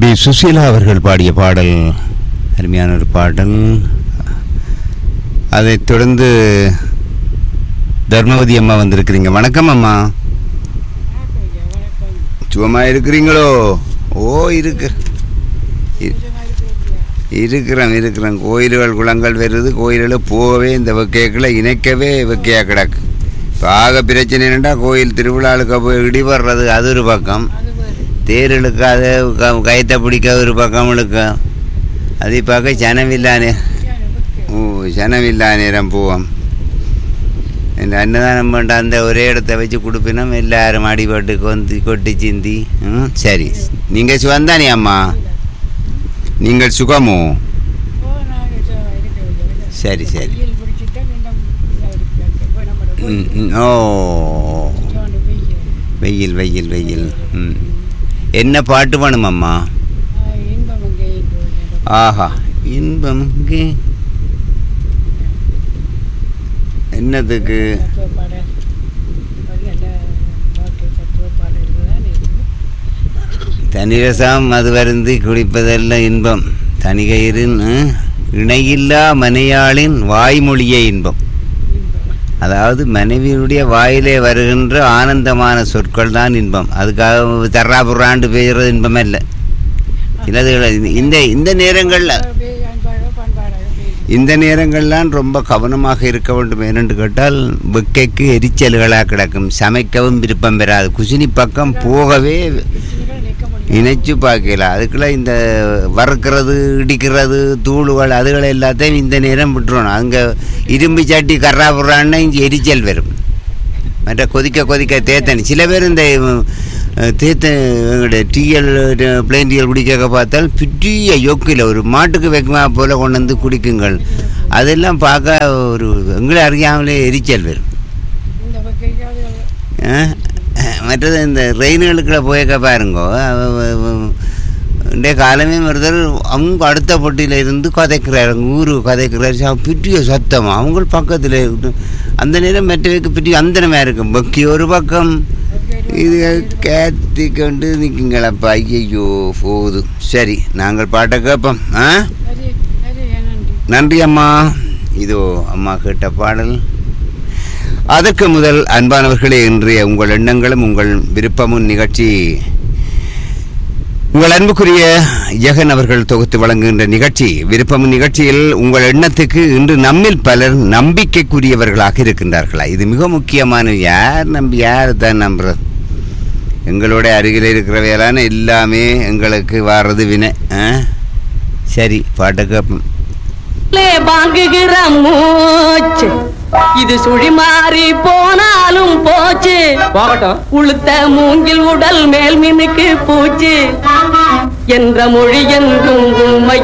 சுசீலா அவர்கள் பாடிய பாடல் அருமையான ஒரு பாடல் அதைத் தொடர்ந்து தர்மவதி அம்மா வந்திருக்கிறீங்க வணக்கம் அம்மா சும்மா இருக்கிறீங்களோ ஓ இருக்கு இ- இருக்கிறோம் இருக்கிறோம் கோயில்கள் குளங்கள் வருது கோயில்கள் போகவே இந்த வெக்கைகளை இணைக்கவே வெக்கையாக கிடக்கு இப்போ ஆக பிரச்சனை என்னடா கோயில் திருவிழாவுக்கு போய் இடி வர்றது அது ஒரு பக்கம் தேர் இழுக்காத க- கயத்தை பிடிக்க ஒரு பக்கம் இழுக்க அதை பார்க்க ஜனமில்லானே ஓ ஜனமில்லா நேரம் போவோம் இந்த அன்னதானம் பண்ண அந்த ஒரே இடத்த வச்சு கொடுப்பினோம் எல்லாரும் அடிபட்டு கொந்தி கொட்டி சிந்தி ம் சரி நீங்கள் சுகந்தானே அம்மா நீங்கள் சுகமோ சரி சரி ம், ம், ஓ வெயில் வெயில் வெயில் ம் என்ன பாட்டு வேணுமம்மா ஆஹா இன்பம் இங்கே என்னதுக்கு தனிரசம் அது வருந்தி குடிப்பதெல்லாம் இன்பம் தனிகயிறின் ம், இணையில்லா மனையாளின் வாய்மொழியே இன்பம் அதாவது மனைவியினுடைய வாயிலே வருகின்ற ஆனந்தமான சொற்கள் தான் இன்பம் அதுக்காக தர்றா புறாண்டு பேசுறது இன்பமே இல்லை சிலது இந்த இந்த நேரங்களில் இந்த நேரங்கள்லாம் ரொம்ப கவனமாக இருக்க வேண்டும் ஏனென்று கேட்டால் வெக்கைக்கு எரிச்சல்களாக கிடக்கும் சமைக்கவும் விருப்பம் பெறாது குசினி பக்கம் போகவே இணைச்சு பார்க்கல அதுக்குள்ள இந்த வறுக்கிறது இடிக்கிறது தூளுகள் அதுகளை எல்லாத்தையும் இந்த நேரம் விட்டுறணும் அங்கே இரும்பு சட்டி கர்ரா புறான்னா இங்கே எரிச்சல் வரும் மற்ற கொதிக்க கொதிக்க தேத்தனி சில பேர் இந்த அஹ், தேத்த எங்களுடைய டீயல் பிளேன் டீயல் குடிக்க பார்த்தால் பெரிய யொக்கில் ஒரு மாட்டுக்கு வைக்குமா போல கொண்டு வந்து குடிக்குங்கள் அதெல்லாம் பார்க்க ஒரு எங்களை அறியாமலே எரிச்சல் வரும் அஹ், மற்றது இந்த ரெயின்களுக்குள்ள போயக்க பாருங்கோ இன்றைய காலமே ஒருத்தர் அவங்க அடுத்த பொட்டியில் இருந்து கதைக்கிறார் ஊரு கதைக்கிறார் ச- பெரிய சத்தம் அவங்க பக்கத்தில் அந்த நேரம் மற்றவைக்கு பெரிய அந்தனமாக இருக்கும் பக்கி ஒரு பக்கம் இது கேத்தி கொண்டு நிற்குங்களப்பா ஐயையோ போகுது சரி நாங்கள் பாட்டை கேட்போம் ஆ நன்றி அம்மா இதோ அம்மா கேட்ட பாடல் அதற்கு முதல் அன்பானவர்களே இன்றைய உங்கள் எண்ணங்களும் உங்கள் விருப்பமும் நிகழ்ச்சி உங்கள் அன்புக்குரிய ஜெகன் அவர்கள் தொகுத்து வழங்குகின்ற நிகழ்ச்சி விருப்பமும் நிகழ்ச்சியில் உங்கள் எண்ணத்துக்கு இன்று நம்மில் பலர் நம்பிக்கைக்குரியவர்களாக இருக்கின்றார்களா இது மிக முக்கியமான யார் நம்பி யார் தான் நம்புறது எங்களோட அருகில் இருக்கிறவையெல்லாம் எல்லாமே எங்களுக்கு வர்றது வினை ஆ? சரி பாட்டை கேட்போம் உள்ளே வாங்குகிற மூச்சு இது சுழி மாறி போனாலும் போச்சு போகட்டும் உளுத்த மூங்கில் உடல் மேல் மினுக்கு பூச்சு என்ற மொழி என்றும் உண்மை